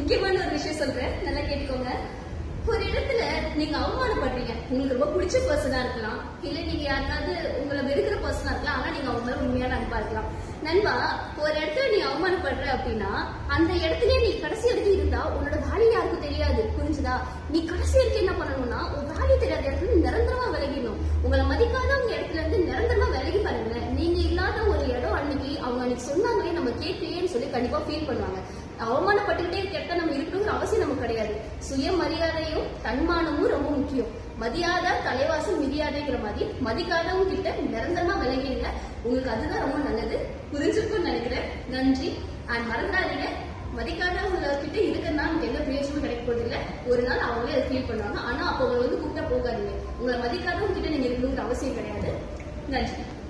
முக்கியமான ஒரு விஷயம் சொல்றேன் நல்லா கேட்டுக்கோங்க ஒரு இடத்துல நீங்க அவமானப்படுறீங்க உங்களுக்கு ரொம்ப பிடிச்ச பர்சனா இருக்கலாம் இல்ல நீங்க யாருக்காவது உங்களை வெறுக்கிற பர்சனா இருக்கலாம் ஆனா நீங்க அவங்க மேல உண்மையான அன்பா இருக்கலாம் நண்பா ஒரு இடத்துல நீ அவமானப்படுற அப்படின்னா அந்த இடத்துலயே நீ கடைசி வரைக்கும் இருந்தா உன்னோட வேல்யூ யாருக்கும் தெரியாது புரிஞ்சுதா நீ கடைசி வரைக்கும் என்ன பண்ணணும்னா உன் வேல்யூ தெரியாத இடத்துல நீ நிரந்தரமா விலகிடணும் உங்களை மதிக்காதவங்க இடத்துல இருந்து நிரந்தரமா விலகி பாருங்களேன் நீங்க இல்லாத ஒரு இடம் அன்னைக்கு அவங்க அன்னைக்கு சொன்னாங்களே நம்ம கேட்கலையேன்னு சொல்லி கண்டிப்பா ஃபீல் பண்ணுவாங்க அவமானப்பட்டுக்கிட்டே கேட்ட நம்ம இருக்கணுங்கிற அவசியம் நமக்கு கிடையாது சுயமரியாதையும் தன்மானமும் ரொம்ப முக்கியம் மதியாத தலைவாசல் மிதியாதைங்கிற மாதிரி மதிக்காதவங்க கிட்ட நிரந்தரமா விலகிடுங்க உங்களுக்கு அதுதான் ரொம்ப நல்லது புரிஞ்சிருக்கும்னு நினைக்கிறேன் நன்றி அண்ட் மறந்துடாதீங்க மதிக்காதவங்க கிட்ட இருக்கிறதுனால நமக்கு எந்த பிரயோஜனமும் கிடைக்க போறது இல்ல ஒரு நாள் அவங்களே அதை ஃபீல் பண்ணுவாங்க ஆனா அப்போ உங்களை வந்து கூப்பிட்டா போகாதீங்க உங்களை மதிக்காதவங்க கிட்ட நீங்க இருக்கணுங்கிற அவசியம் கிடையாது நன்றி